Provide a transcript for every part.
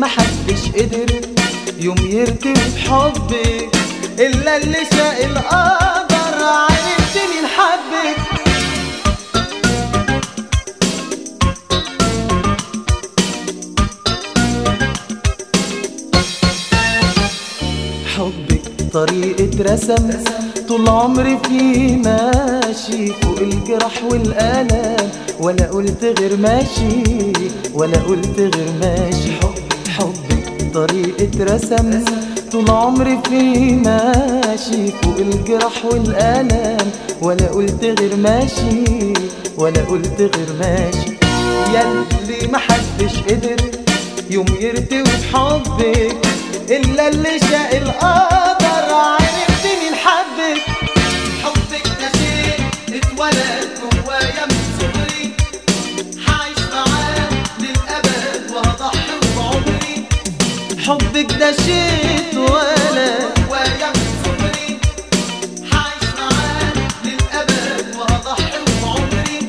محدش قدر يوم يرتوي بحبك إلا اللي شاء القدر عرفت مين حبك حبك طريقة رسم طول عمري فيه ماشي فوق الجرح والألم ولا قلت غير ماشي ولا قلت غير ماشي حبك حبك طريقة رسم طول عمري فيه ماشي فوق الجرح والألم ولا قلت غير ماشي ولا قلت غير ماشي ياللي محدش قدر يوم يرتوي بحبك إلا اللي شاء القدر عرفت مين حبك حبك ده شيء اتولد جوايا من صغري هعيش معاه للأبد وهضحي بعمري حبك ده شيء اتولد جوايا من صغري هعيش معاه للأبد وهضحي بعمري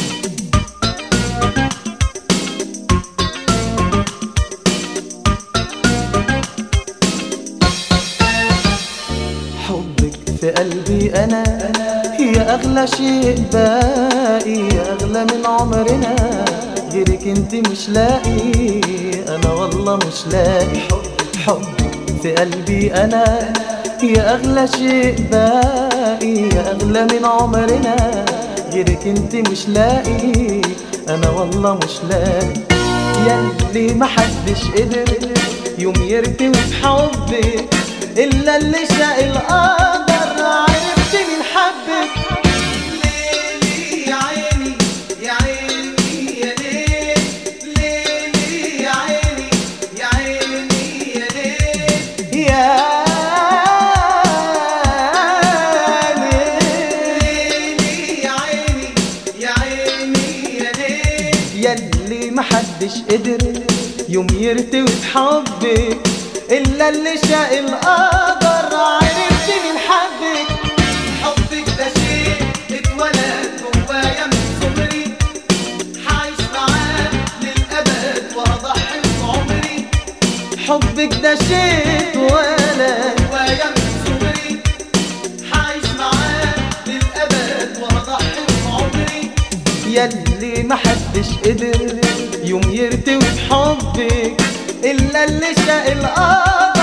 حبك في قلبي أنا هي أغلى شيء باقي أغلى من عمرنا غيرك انت مش لاقي أنا والله مش لاقي حبك في قلبي أنا هي أغلى شيء باقي أغلى من عمرنا غيرك انت مش لاقي أنا والله مش لاقي ياللي محدش قدر يوم يرتوي بحبك إلا اللي شاء القدر عرفت مين حبك ليلي يا عيني يا عيني يا ليل ليلي يا عيني يا عيني يا ليل يا ليلي يا عيني يا عيني يا ليل ياللي محدش قدر يوم يرتوي بحبك إلا اللي شاء القدر عرفت مين حبك حبك ده شيء اتولد جوايا من صغري هعيش معاه للأبد وهضحي بعمري حبك ده شيء اتولد جوايا من صغري هعيش معاه للأبد وهضحي بعمري ياللي محدش قدر يوم يرتوي بحبك إلا اللي شاء القدر